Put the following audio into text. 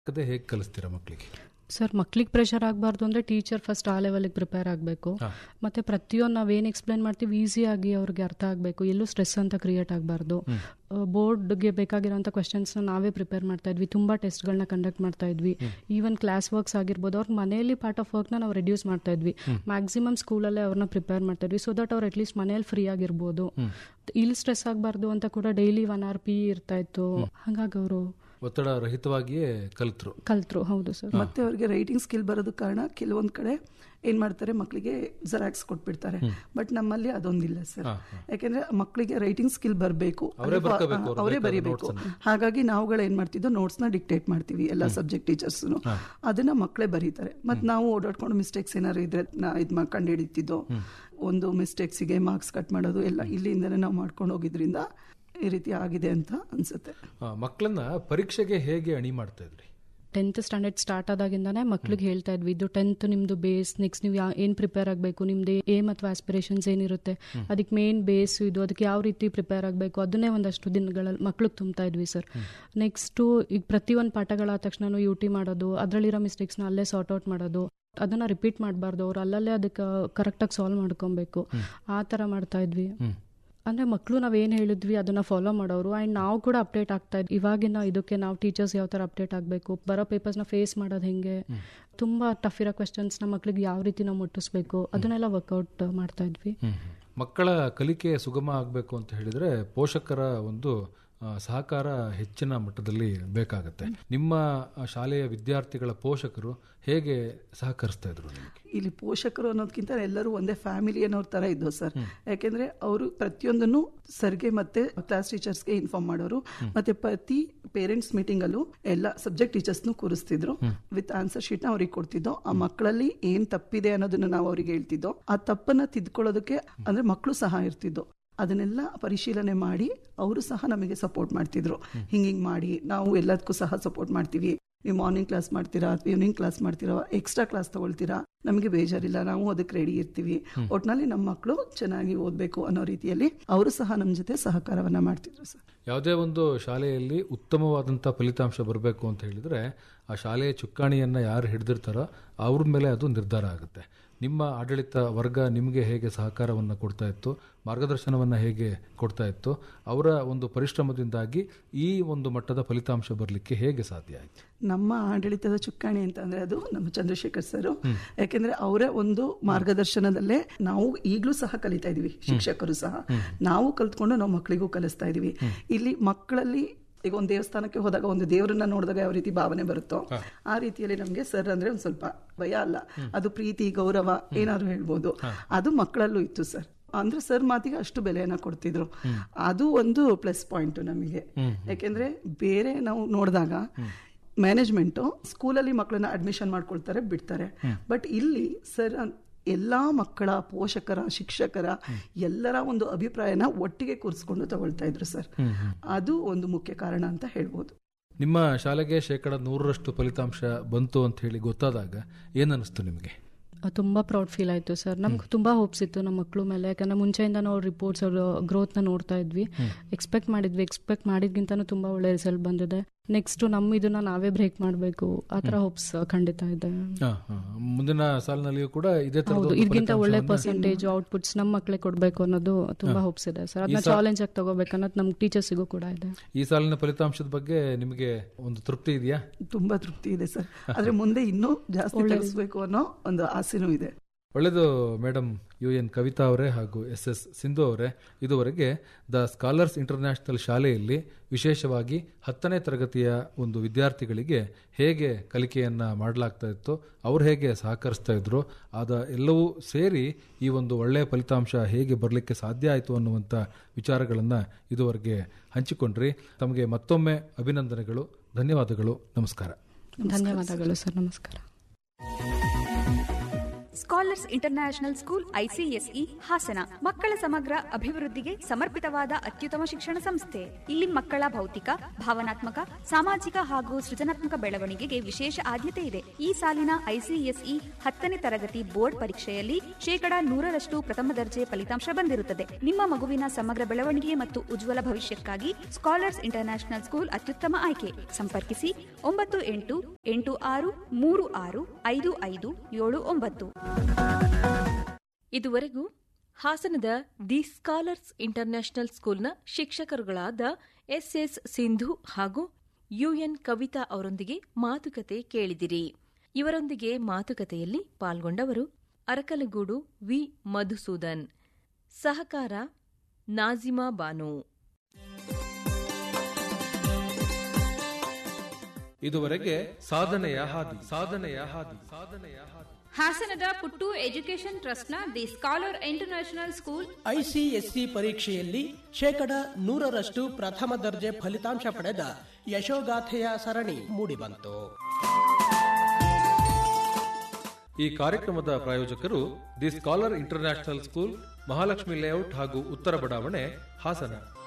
ಕತೆ ಹೇಗೆ ಕಲಿಸ್ತೀರಾ ಮಕ್ಕಳಿಗೆ ಸರ್ ಮಕ್ಳಿಗೆ ಪ್ರೆಷರ್ ಆಗಬಾರ್ದು ಅಂದರೆ ಟೀಚರ್ ಫಸ್ಟ್ ಆ ಲೆವೆಲಿಗೆ ಪ್ರಿಪೇರ್ ಆಗಬೇಕು ಹಾ. ಮತ್ತು ಪ್ರತಿಯೊಂದು ನಾವೇನು ಎಕ್ಸ್ಪ್ಲೈನ್ ಮಾಡ್ತೀವಿ ಈಸಿಯಾಗಿ ಅವ್ರಿಗೆ ಅರ್ಥ ಆಗಬೇಕು ಎಲ್ಲೂ ಸ್ಟ್ರೆಸ್ ಅಂತ ಕ್ರಿಯೇಟ್ ಆಗಬಾರ್ದು ಬೋರ್ಡ್ಗೆ ಬೇಕಾಗಿರೋಂಥ ಕ್ವೆಶನ್ಸ್ನ ನಾವೇ ಪ್ರಿಪೇರ್ ಮಾಡ್ತಾ ಇದ್ವಿ ತುಂಬ ಟೆಸ್ಟ್ಗಳನ್ನ ಕಂಡಕ್ಟ್ ಮಾಡ್ತಾ ಇದ್ವಿ ಈವನ್ ಕ್ಲಾಸ್ ವರ್ಕ್ಸ್ ಆಗಿರ್ಬೋದು ಅವ್ರ ಮನೆಯಲ್ಲಿ ಪಾರ್ಟ್ ಆಫ್ ವರ್ಕ್ನ ನಾವು ರೆಡ್ಯೂಸ್ ಮಾಡ್ತಾ ಇದ್ವಿ ಮ್ಯಾಕ್ಸಿಮಮ್ ಸ್ಕೂಲಲ್ಲೇ ಅವ್ರನ್ನ ಪ್ರಿಪೇರ್ ಮಾಡ್ತಾ ಇದ್ವಿ ಸೊ ದಟ್ ಅವ್ರು ಅಟ್ಲೀಸ್ಟ್ ಮನೇಲಿ ಫ್ರೀ ಆಗಿರ್ಬೋದು ಇಲ್ಲಿ ಸ್ಟ್ರೆಸ್ ಆಗಬಾರ್ದು ಅಂತ ಕೂಡ ಡೈಲಿ ಒನ್ ಆರ್ ಪಿ ಇರ್ತಾ ಇತ್ತು ಹಾಗಾಗಿ ಅವರು ಒತ್ತಡ ರಹಿತವಾಗಿಯೇ ಕಲಿತರು ಕಲ್ತರು ಹೌದು ಸರ್ ಮತ್ತೆ ಅವ್ರಿಗೆ ರೈಟಿಂಗ್ ಸ್ಕಿಲ್ ಬರೋದಕ್ಕೆ ಕಾರಣ ಕೆಲವೊಂದ್ ಕಡೆ ಏನ್ ಮಾಡ್ತಾರೆ ಮಕ್ಕಳಿಗೆ ಜೆರಾಕ್ಸ್ ಕೊಟ್ಬಿಡ್ತಾರೆ ಬಟ್ ನಮ್ಮಲ್ಲಿ ಅದೊಂದಿಲ್ಲ ಸರ್ ಯಾಕೆಂದ್ರೆ ಮಕ್ಕಳಿಗೆ ರೈಟಿಂಗ್ ಸ್ಕಿಲ್ ಬರಬೇಕು ಅವರೇ ಬರ್ಕೋಬೇಕು, ಅವ್ರು ಅವರೇ ಬೇಕಾದ ಬರೀಬೇಕು notes ಹಾಗಾಗಿ ನಾವುಗಳು ಏನ್ ಮಾಡ್ತಿದ್ದೋ ನೋಟ್ಸ್ ನ ಡಿಕ್ಟೇಟ್ ಮಾಡ್ತೀವಿ ಎಲ್ಲ ಸಬ್ಜೆಕ್ಟ್ ಟೀಚರ್ಸ್ ಅದನ್ನ ಮಕ್ಕಳೇ ಬರೀತಾರೆ ಮತ್ ನಾವು ಓಡಾಡ್ಕೊಂಡು ಮಿಸ್ಟೇಕ್ಸ್ ಏನಾದ್ರು ಇದ್ರೆ ನಾ ಇದ್ ಮಾ- ಕಂಡು ಹಿಡಿತಿದ್ದೋ ಒಂದು ಮಿಸ್ಟೇಕ್ಸಿಗೆ ಮಾರ್ಕ್ಸ್ ಕಟ್ ಮಾಡೋದು ಎಲ್ಲ ಇಲ್ಲಿಂದನೇ ನಾವು ಮಾಡ್ಕೊಂಡು ಹೋಗಿದ್ರಿಂದ ಈ ರೀತಿ ಆಗಿದೆ ಅಂತ ಅನ್ಸುತ್ತೆ ಮಕ್ಕಳನ್ನ ಪರೀಕ್ಷೆಗೆ ಹೇಗೆ ಅಣಿ ಮಾಡ್ತಾ ಇದ್ರಿ ಟೆಂತ್ ಸ್ಟ್ಯಾಂಡರ್ಡ್ ಸ್ಟಾರ್ಟ್ ಆದಾಗಿಂದಾನೇ ಮಕ್ಳಿಗೆ ಹೇಳ್ತಾ ಇದ್ವಿ ಇದು ಟೆಂತ್ ನಿಮ್ದು ಬೇಸ್ ನೆಕ್ಸ್ಟ್ ನೀವು ಯಾ- ಏನ್ ಪ್ರಿಪೇರ್ ಆಗಬೇಕು ನಿಮ್ದು ಏಮ್ ಅಥವಾ ಆಸ್ಪಿರೇಷನ್ಸ್ ಏನಿರುತ್ತೆ ಅದಕ್ಕೆ ಮೇನ್ ಬೇಸ್ ಇದು ಅದಕ್ಕೆ ಯಾವ ರೀತಿ ಪ್ರಿಪೇರ್ ಆಗಬೇಕು ಅದನ್ನೇ ಒಂದಷ್ಟು ದಿನಗಳಲ್ಲಿ ಮಕ್ಳಿಗೆ ತುಂಬ್ತಾ ಇದ್ವಿ ಸರ್ ನೆಕ್ಸ್ಟು ಈಗ ಪ್ರತಿಯೊಂದು ಪಾಠಗಳಾದ ತಕ್ಷಣ ಯು ಟಿ ಮಾಡೋದು ಅದರಲ್ಲಿರೋ ಮಿಸ್ಟೇಕ್ಸ್ನ ಅಲ್ಲೇ ಸಾರ್ಟ್ ಔಟ್ ಮಾಡೋದು ಅದನ್ನ ರಿಪೀಟ್ ಮಾಡಬಾರ್ದು ಅವ್ರು ಅಲ್ಲಲ್ಲೇ ಅದಕ್ಕೆ ಕರೆಕ್ಟಾಗಿ ಸಾಲ್ವ್ ಮಾಡ್ಕೊಬೇಕು ಆ ಥರ ಮಾಡ್ತಾ ಇದ್ವಿ ಅಂದ್ರೆ ಮಕ್ಕಳು ನಾವೇನು ಹೇಳಿದ್ವಿ ಅದನ್ನ ಫಾಲೋ ಮಾಡೋರು ಆ್ಯಂಡ್ ನಾವು ಕೂಡ ಅಪ್ಡೇಟ್ ಆಗ್ತಾ ಇದ್ವಿ ಇವಾಗಿನ ಇದಕ್ಕೆ ನಾವು ಟೀಚರ್ಸ್ ಯಾವ ಥರ ಅಪ್ಡೇಟ್ ಆಗಬೇಕು ಬರೋ ಪೇಪರ್ಸ್ನ ಫೇಸ್ ಮಾಡೋದು ಹೆಂಗೆ ತುಂಬ ಟಫ್ ಇರೋ ಕ್ವೆಶನ್ಸ್ನ ಮಕ್ಳಿಗೆ ಯಾವ ರೀತಿ ನಾವು ಮುಟ್ಟಿಸ್ಬೇಕು ಅದನ್ನೆಲ್ಲ ವರ್ಕೌಟ್ ಮಾಡ್ತಾ ಇದ್ವಿ ಮಕ್ಕಳ ಕಲಿಕೆ ಸುಗಮ ಆಗಬೇಕು ಅಂತ ಹೇಳಿದ್ರೆ ಪೋಷಕರ ಒಂದು ಆ, ಸಹಕಾರ ಹೆಚ್ಚಿನ ಮಟ್ಟದಲ್ಲಿ ಬೇಕಾಗತ್ತೆ ನಿಮ್ಮ ಆ, ಶಾಲೆಯ ವಿದ್ಯಾರ್ಥಿಗಳ ಪೋಷಕರು ಹೇಗೆ ಸಹಕರಿಸ್ತಾ ಇದ್ರು ನಿಮಗೆ ಇಲ್ಲಿ ಪೋಷಕರು ಅನ್ನೋದಕ್ಕಿಂತ ಎಲ್ಲರೂ ಒಂದೇ ಫ್ಯಾಮಿಲಿ ಅನ್ನೋರ್ ತರ ಇದ್ದು ಸರ್ ಯಾಕೆಂದ್ರೆ ಅವರು ಪ್ರತಿಯೊಂದನ್ನು ಸರ್ಗೆ ಮತ್ತೆ ಕ್ಲಾಸ್ ಟೀಚರ್ಸ್ಗೆ ಇನ್ಫಾರ್ಮ್ ಮಾಡೋರು ಮತ್ತೆ ಪ್ರತಿ ಪೇರೆಂಟ್ಸ್ ಮೀಟಿಂಗ್ ಅಲ್ಲೂ ಎಲ್ಲ ಸಬ್ಜೆಕ್ಟ್ ಟೀಚರ್ಸ್ನು ಕೂರಿಸ್ತಿದ್ರು ವಿತ್ ಆನ್ಸರ್ ಶೀಟ್ ನ ಅವ್ರಿಗೆ ಕೊಡ್ತಿದ್ದೋ ಆ ಮಕ್ಕಳಲ್ಲಿ ಏನ್ ತಪ್ಪಿದೆ ಅನ್ನೋದನ್ನ ನಾವು ಅವ್ರಿಗೆ ಹೇಳ್ತಿದ್ದೋ ಆ ತಪ್ಪನ್ನ ತಿದ್ಕೊಳ್ಳೋದಕ್ಕೆ ಅಂದ್ರೆ ಮಕ್ಕಳು ಸಹ ಇರ್ತಿದ್ದೋ ಅದನ್ನೆಲ್ಲ ಪರಿಶೀಲನೆ ಮಾಡಿ ಅವರು ಸಹ ನಮಗೆ ಸಪೋರ್ಟ್ ಮಾಡ್ತಿದ್ರು ಹಿಂಗ್ ಹಿಂಗ್ ಮಾಡಿ ನಾವು ಎಲ್ಲದಕ್ಕೂ ಸಹ ಸಪೋರ್ಟ್ ಮಾಡ್ತೀವಿ ನೀವು ಮಾರ್ನಿಂಗ್ ಕ್ಲಾಸ್ ಮಾಡ್ತೀರಾ ಈವ್ನಿಂಗ್ ಕ್ಲಾಸ್ ಮಾಡ್ತೀರಾ ಎಕ್ಸ್ಟ್ರಾ ಕ್ಲಾಸ್ ತಗೊಳ್ತೀರಾ ನಮಗೆ ಬೇಜಾರಿಲ್ಲ ನಾವು ಅದಕ್ಕೆ ರೆಡಿ ಇರ್ತೀವಿ ಒಟ್ನಲ್ಲಿ ನಮ್ಮ ಮಕ್ಕಳು ಚೆನ್ನಾಗಿ ಓದ್ಬೇಕು ಅನ್ನೋ ರೀತಿಯಲ್ಲಿ ಅವರು ಸಹ ನಮ್ಮ ಜೊತೆ ಸಹಕಾರವನ್ನ ಮಾಡ್ತಿದ್ರು ಸರ್ ಯಾವುದೇ ಒಂದು ಶಾಲೆಯಲ್ಲಿ ಉತ್ತಮವಾದಂಥ ಫಲಿತಾಂಶ ಬರಬೇಕು ಅಂತ ಹೇಳಿದ್ರೆ ಆ ಶಾಲೆಯ ಚುಕ್ಕಾಣಿಯನ್ನ ಯಾರು ಹಿಡಿದಿರ್ತಾರೋ ಅವ್ರ ಮೇಲೆ ಅದು ನಿರ್ಧಾರ ಆಗುತ್ತೆ ನಿಮ್ಮ ಆಡಳಿತ ವರ್ಗ ನಿಮಗೆ ಹೇಗೆ ಸಹಕಾರವನ್ನು ಕೊಡ್ತಾ ಇತ್ತು ಮಾರ್ಗದರ್ಶನವನ್ನು ಹೇಗೆ ಕೊಡ್ತಾ ಇತ್ತು ಅವರ ಒಂದು ಪರಿಶ್ರಮದಿಂದಾಗಿ ಈ ಒಂದು ಮಟ್ಟದ ಫಲಿತಾಂಶ ಬರಲಿಕ್ಕೆ ಹೇಗೆ ಸಾಧ್ಯ ಆಯಿತು ನಮ್ಮ ಆಡಳಿತದ ಚುಕ್ಕಾಣಿ ಅಂತ ಅಂದ್ರೆ ಅದು ನಮ್ಮ ಚಂದ್ರಶೇಖರ್ ಸರ್ ಯಾಕೆಂದ್ರೆ ಅವರ ಒಂದು ಮಾರ್ಗದರ್ಶನದಲ್ಲೇ ನಾವು ಈಗಲೂ ಸಹ ಕಲಿತಾ ಇದೀವಿ ಶಿಕ್ಷಕರು ಸಹ ನಾವು ಕಲ್ತ್ಕೊಂಡು ನಾವು ಮಕ್ಕಳಿಗೂ ಕಲಿಸ್ತಾ ಇದೀವಿ ಇಲ್ಲಿ ಮಕ್ಕಳಲ್ಲಿ ಈಗ ಒಂದು ದೇವಸ್ಥಾನಕ್ಕೆ ಹೋದಾಗ ಒಂದು ದೇವರನ್ನ ನೋಡಿದಾಗ ಯಾವ ರೀತಿ ಭಾವನೆ ಬರುತ್ತೋ ಆ ರೀತಿಯಲ್ಲಿ ನಮ್ಗೆ ಸರ್ ಅಂದ್ರೆ ಒಂದ್ ಸ್ವಲ್ಪ ಭಯ ಅಲ್ಲ ಅದು ಪ್ರೀತಿ ಗೌರವ ಏನಾದ್ರು ಹೇಳ್ಬೋದು ಅದು ಮಕ್ಕಳಲ್ಲೂ ಇತ್ತು ಸರ್ ಅಂದ್ರೆ ಸರ್ ಮಾತಿಗೆ ಅಷ್ಟು ಬೆಲೆಯನ್ನ ಕೊಡ್ತಿದ್ರು ಅದು ಒಂದು ಪ್ಲಸ್ ಪಾಯಿಂಟ್ ನಮಗೆ ಯಾಕೆಂದ್ರೆ ಬೇರೆ ನಾವು ನೋಡಿದಾಗ ಮ್ಯಾನೇಜ್ಮೆಂಟು ಸ್ಕೂಲಲ್ಲಿ ಮಕ್ಕಳನ್ನ ಅಡ್ಮಿಷನ್ ಮಾಡ್ಕೊಳ್ತಾರೆ ಬಿಡ್ತಾರೆ ಬಟ್ ಇಲ್ಲಿ ಸರ್ ಎಲ್ಲಾ ಮಕ್ಕಳ ಪೋಷಕರ ಶಿಕ್ಷಕರ ಎಲ್ಲರ ಒಂದು ಅಭಿಪ್ರಾಯನ ಒಟ್ಟಿಗೆ ಕೂರಿಸ್ಕೊಂಡು ತಗೊಳ್ತಾ ಇದ್ರು ಸರ್ ಅದು ಒಂದು ಮುಖ್ಯ ಕಾರಣ ಅಂತ ಹೇಳ್ಬೋದು ನಿಮ್ಮ ಶಾಲೆಗೆ ಶೇಕಡ ನೂರರಷ್ಟು ಫಲಿತಾಂಶ ಬಂತು ಅಂತ ಹೇಳಿ ಗೊತ್ತಾದಾಗ ಏನನ್ನಿಸ್ತು ನಿಮಗೆ ತುಂಬ ಪ್ರೌಡ್ ಫೀಲ್ ಆಯಿತು ಸರ್ ನಮ್ಗೆ ತುಂಬ ಹೋಪ್ಸ್ ಇತ್ತು ನಮ್ಮ ಮಕ್ಕಳು ಮೇಲೆ ಯಾಕಂದ್ರೆ ಮುಂಚೆಯಿಂದ ನಾವು ರಿಪೋರ್ಟ್ಸ್ ಅವ್ರ ಗ್ರೋತ್ನ ನೋಡ್ತಾ ಇದ್ವಿ ಎಕ್ಸ್ಪೆಕ್ಟ್ ಮಾಡಿದ್ವಿ ಎಕ್ಸ್ಪೆಕ್ಟ್ ಮಾಡಿದ್ಗಿಂತನೂ ತುಂಬ ಒಳ್ಳೆ ರಿಸಲ್ಟ್ ಬಂದಿದೆ ನೆಕ್ಸ್ಟ್ ನಮ್ಮ ಇದನ್ನ ನಾವೇ ಬ್ರೇಕ್ ಮಾಡಬೇಕು ಆ ಥರ ಹೋಪ್ಸ್ ಖಂಡಿತ ಇದೆ ಹಾ, ಹಾ. ಮುಂದಿನ ಸಾಲಿನಲ್ಲಿಯೂ ಕೂಡ ಇದೇ ತರದ ಹೌದು ಇದಕ್ಕಿಂತ ಒಳ್ಳೆ ಪರ್ಸೆಂಟೇಜ್ ಔಟ್ಪುಟ್ಸ್ ನಮ್ಮ ಮಕ್ಕಳೇ ಕೊಡಬೇಕು ಅನ್ನೋದು ತುಂಬಾ ಹೋಪ್ಸ್ ಇದೆ ಸರ್ ಅದನ್ನ ಚಾಲೆಂಜ್ ಆಗಿ ತಗೋಬೇಕು ಅನ್ನೋದು ನಮ್ಮ ಟೀಚರ್ಸಿಗೂ ಕೂಡ ಇದೆ ಈ ಸಾಲಿನ ಫಲಿತಾಂಶದ ಬಗ್ಗೆ ನಿಮಗೆ ಒಂದು ತೃಪ್ತಿ ಇದೆಯಾ ತುಂಬಾ ತೃಪ್ತಿ ಇದೆ ಸರ್ ಆದ್ರೆ ಮುಂದೆ ಇನ್ನೂ ಜಾಸ್ತಿ ತಿಳಿಸ್ಬೇಕು ಅನ್ನೋ ಒಂದು ಆಸೆನೂ ಇದೆ ಒಳ್ಳೆಯದು ಮೇಡಮ್ ಯು ಎನ್ ಕವಿತಾ ಅವರೇ ಹಾಗೂ ಎಸ್ ಎಸ್ ಸಿಂಧು ಅವರೇ ಇದುವರೆಗೆ ದ ಸ್ಕಾಲರ್ಸ್ ಇಂಟರ್ನ್ಯಾಷನಲ್ ಶಾಲೆಯಲ್ಲಿ ವಿಶೇಷವಾಗಿ ಹತ್ತನೇ ತರಗತಿಯ ಒಂದು ವಿದ್ಯಾರ್ಥಿಗಳಿಗೆ ಹೇಗೆ ಕಲಿಕೆಯನ್ನ ಮಾಡಲಾಗ್ತಾ ಇತ್ತು ಅವ್ರು ಹೇಗೆ ಸಹಕರಿಸ್ತಾ ಇದ್ರು ಆದ ಎಲ್ಲವೂ ಸೇರಿ ಈ ಒಂದು ಒಳ್ಳೆಯ ಫಲಿತಾಂಶ ಹೇಗೆ ಬರಲಿಕ್ಕೆ ಸಾಧ್ಯ ಆಯಿತು ಅನ್ನುವಂಥ ವಿಚಾರಗಳನ್ನು ಇದುವರೆಗೆ ಹಂಚಿಕೊಂಡ್ರಿ ತಮಗೆ ಮತ್ತೊಮ್ಮೆ ಅಭಿನಂದನೆಗಳು ಧನ್ಯವಾದಗಳು ನಮಸ್ಕಾರ ಧನ್ಯವಾದಗಳು ಸರ್ ನಮಸ್ಕಾರ scholars international school ICSE Hassan ಮಕ್ಕಳ ಸಮಗ್ರ ಅಭಿವೃದ್ಧಿಗೆ ಸಮರ್ಪಿತವಾದ ಅತ್ಯುತ್ತಮ ಶಿಕ್ಷಣ ಸಂಸ್ಥೆ ಇಲ್ಲಿ ಮಕ್ಕಳ ಭೌತಿಕ ಭಾವನಾತ್ಮಕ ಸಾಮಾಜಿಕ ಹಾಗೂ ಸೃಜನಾತ್ಮಕ ಬೆಳವಣಿಗೆಗೆ ವಿಶೇಷ ಆದ್ಯತೆ ಇದೆ ಈ ಸಾಲಿನ ಐಸಿಎಸ್ಇ ಹತ್ತನೇ ತರಗತಿ ಬೋರ್ಡ್ ಪರೀಕ್ಷೆಯಲ್ಲಿ ಶೇಕಡಾ ನೂರರಷ್ಟು ಪ್ರಥಮ ದರ್ಜೆ ಫಲಿತಾಂಶ ಬಂದಿರುತ್ತದೆ ನಿಮ್ಮ ಮಗುವಿನ ಸಮಗ್ರ ಬೆಳವಣಿಗೆ ಮತ್ತು ಉಜ್ವಲ ಭವಿಷ್ಯಕ್ಕಾಗಿ ಸ್ಕಾಲರ್ಸ್ ಇಂಟರ್ನ್ಯಾಷನಲ್ ಸ್ಕೂಲ್ ಅತ್ಯುತ್ತಮ ಆಯ್ಕೆ ಸಂಪರ್ಕಿಸಿ ಒಂಬತ್ತು ಎಂಟು ಎಂಟು ಆರು ಮೂರು ಆರು ಐದು ಐದು ಏಳು ಒಂಬತ್ತು ಇದುವರೆಗೂ ಹಾಸನದ ದಿ ಸ್ಕಾಲರ್ಸ್ ಇಂಟರ್ನ್ಯಾಷನಲ್ ಸ್ಕೂಲ್ನ ಶಿಕ್ಷಕರುಗಳಾದ ಎಸ್ಎಸ್ ಸಿಂಧು ಹಾಗೂ ಯುಎನ್ ಕವಿತಾ ಅವರೊಂದಿಗೆ ಮಾತುಕತೆ ಕೇಳಿದಿರಿ ಇವರೊಂದಿಗೆ ಮಾತುಕತೆಯಲ್ಲಿ ಪಾಲ್ಗೊಂಡವರು ಅರಕಲಗೂಡು ವಿ ಮಧುಸೂದನ್ ಸಹಕಾರ ನಾಜಿಮಾ ಬಾನು ಇದುವರೆಗೆ ಸಾಧನೆಯ ಹಾದಿ ಸಾಧನೆಯ ಹಾದಿ ಸಾಧನೆಯ ಹಾದಿ ಹಾಸನದ ಪುಟ್ಟು ಎಜುಕೇಷನ್ ಟ್ರಸ್ಟ್ನ the scholar international school ICSC ಪರೀಕ್ಷೆಯಲ್ಲಿ ಶೇಕಡ ನೂರರಷ್ಟು ಪ್ರಥಮ ದರ್ಜೆ ಫಲಿತಾಂಶ ಪಡೆದ ಯಶೋಗಾಥೆಯ ಸರಣಿ ಮೂಡಿಬಂತು ಈ ಕಾರ್ಯಕ್ರಮದ ಪ್ರಾಯೋಜಕರು the scholar international school Mahalakshmi layout ಹಾಗೂ ಉತ್ತರ ಬಡಾವಣೆ ಹಾಸನ